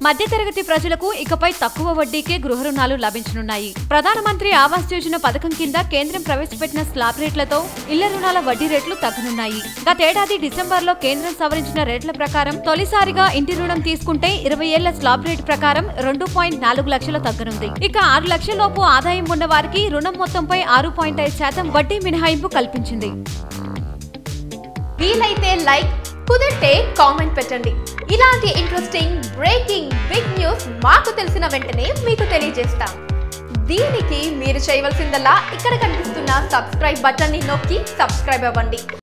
మధ్యతరగతి ప్రజలకు ఇకపై తక్కువ వడ్డీకే గృహ రుణాలు లభించనున్నాయి ప్రధానమంత్రి ఆవాస్ యోజన పథకం కింద కేంద్రం ప్రవేశపెట్టిన స్లాబ్ రేట్లతో ఇళ్ల రుణాల వడ్డీ రేట్లు తగ్గనున్నాయి గతేడాది డిసెంబర్ లో కేంద్రం సవరించిన రేట్ల ప్రకారం తొలిసారిగా ఇంటి రుణం తీసుకుంటే ఇరవై ఏళ్ల స్లాబ్ రేట్ ప్రకారం రెండు పాయింట్ నాలుగు లక్షలు తగ్గనుంది ఇక ఆరు లక్షల లోపు ఆదాయం ఉన్న వారికి రుణం మొత్తంపై ఆరు పాయింట్ ఐదు శాతం వడ్డీ మినహాయింపు కల్పించింది వీలైతే లైక్ కుదిరితే కామెంట్ పెట్టండి ఇలాంటి ఇంట్రెస్టింగ్ బ్రేకింగ్ బిగ్ న్యూస్ మాకు తెలిసిన వెంటనే మీకు తెలియజేస్తాం దీనికి మీరు చేయవలసిందల్లా ఇక్కడ కనిపిస్తున్న సబ్స్క్రైబ్ బటన్ని నొక్కి సబ్స్క్రైబ్ అవ్వండి